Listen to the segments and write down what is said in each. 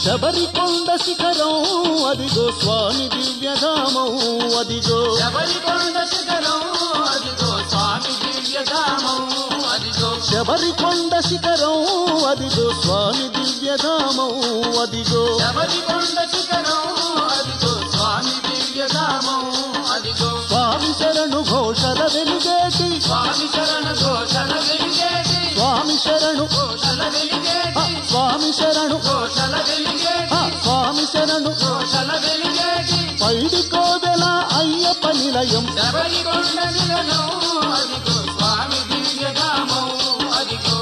శబరికొండ శిఖరం అదిగో స్వామి దివ్యధామం అదిగో శబరికొండ శిఖరం అదిగో స్వామి దివ్యధామం అదిగో శబరికొండ శిఖరం అదిగో స్వామి దివ్యధామం అదిగో శబరికొండ శిఖరం అదిగో స్వామి దివ్యధామం అదిగో స్వామి శరణు ఘోషల వెలిగేటి స్వామి శరణ ఘోషల వెలిగేటి స్వామి శరణు ఘోషల ఆ, వెలిగేటి స్వామి శరణు ఘోషల వెలిగేటి ఆ, స్వామి శరణు ఘోషల వెలిగేటి పైడి కోవెల అయ్యప్ప నిలయం శబరికొండ శిఖరం అదిగో స్వామి దివ్యధామం అదిగో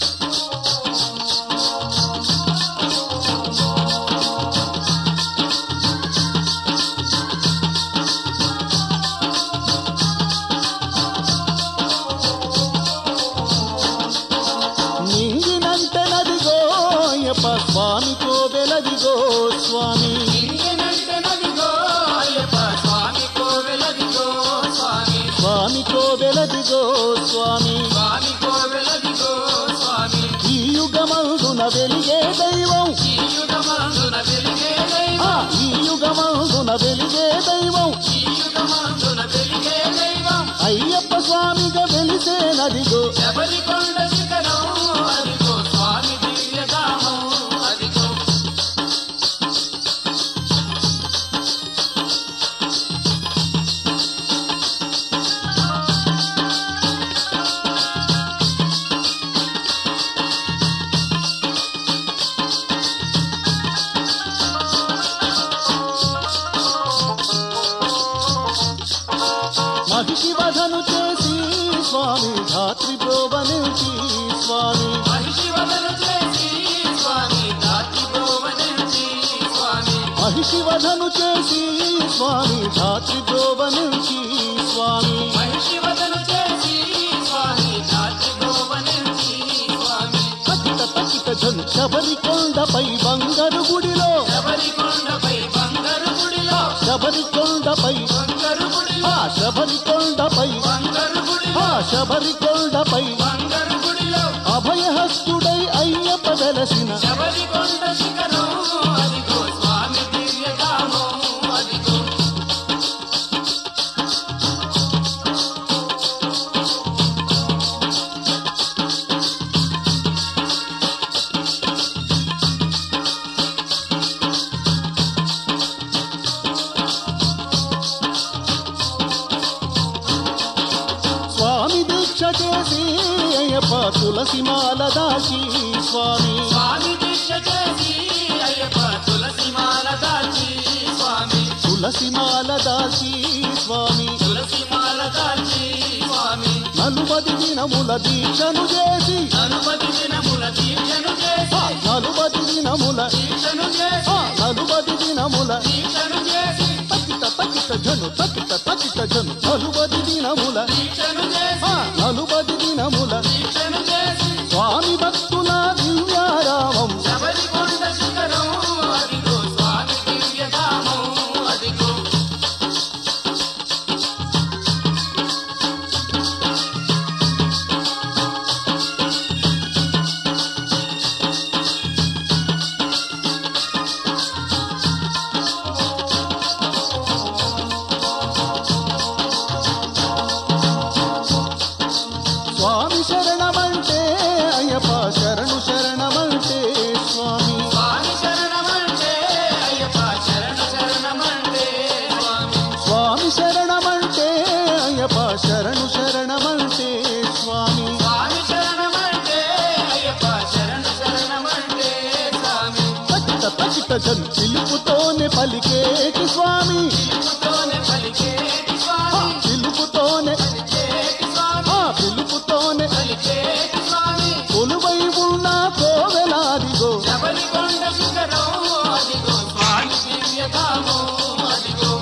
నింగినంటే నదిగో అయ్యప్ప స్వామి కోవెలదిగో స్వామి ఇంగినంటే నదిగో అయ్యప్ప స్వామి కోవెలదిగో స్వామి స్వామి కోవెలదిగో స్వామి స్వామి కోవెలదిగో స్వామి ఈ యుగమందున వెలిగే దైవం ఈ యుగమందున వెలిగే ఆ, దైవం ఈ యుగమందున వెలిగే దైవం ఈ యుగమందున వెలిగే దైవం అయ్యప్ప స్వామిగా వెలిసే నదిగో శబరికొండ శిఖరం అదిగో స్వామి దివ్యధామం అదిగో మహిషి వధను చేసి స్వామి ధాత్రి ప్రోవనించి స్వామి మహిషి వదలు చేసి స్వామి దాటి గోవనించి స్వామి మహిషి వధను చేసి స్వామి ధాత్రి ప్రోవనించి స్వామి మహిషి వదలు చేసి స్వామి దాటి గోవనించి స్వామి తకిట తకిట జను శబరి కొండపై బంగారు గుడిలో శబరికొండపై బంగారు గుడిలో శబరి కొండపై బంగారు గుడిలో ఆ శబరి కొండపై బంగారు గుడిలో ఆ శబరి కొండపై బంగారు గుడిలో అభయహస్తుడై అయ్యప్ప వెలసిన శబరికొండ శిఖరం అదిగో స్వామి దివ్యధామం అదిగో స్వామి దీక్ష చేసి అయ్యప్ప తులసి మాల దాచి స్వామి స్వామి దీక్ష చేసి అయ్యప్ప తులసి మాల దాచి స్వామి తులసి మాల దాచి స్వామి తులసి మాల దాచి స్వామి నలుబది దినముల దీక్షను చేసి అనుమతి దినముల దీక్షను ఆ, చేసి నలుబది దినముల దీక్షను ఆ, చేసి నలుబది దినముల దీక్షను చేసి తకిట తకిట జను తకిట తకిట జను నలుబది దినముల దీక్షను చేసి ఆ, నలుబది దినముల దీక్షను చేసి స్వామి భక్తుల దివ్యారామం శబరికొండ శిఖరం అదిగో స్వామి దివ్యధామం అదిగో స్వామి శరణమంటే అయ్యప్ప శరణు శరణమంటే స్వామి స్వామి శరణమంటే అయ్యప్ప శరణ శరణమంటే స్వామి స్వామి శరణమంటే అయ్యప్ప శరణు శరణమంటే స్వామి స్వామి శరణమంటే అయ్యప్ప శరణ శరణమంటే స్వామి తకిట తకిట జను పిలుపుతోనే పలికేటి స్వామి పిలుపుతోనే పలికేటి ఆ, స్వామి పిలుపుతోనే పలికేటి స్వామి ఆ పిలుపుతోనే పలికేటి స్వామి కొలువై ఉన్న కోవెలాదిగో శబరికొండ శిఖరం అదిగో స్వామి దివ్యధామం అదిగో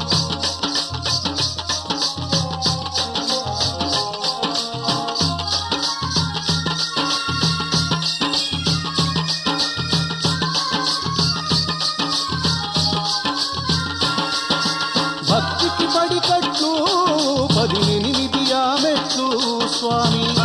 భక్తికి పడికట్లు పదినెనిమిది ఆ మెట్లు స్వామి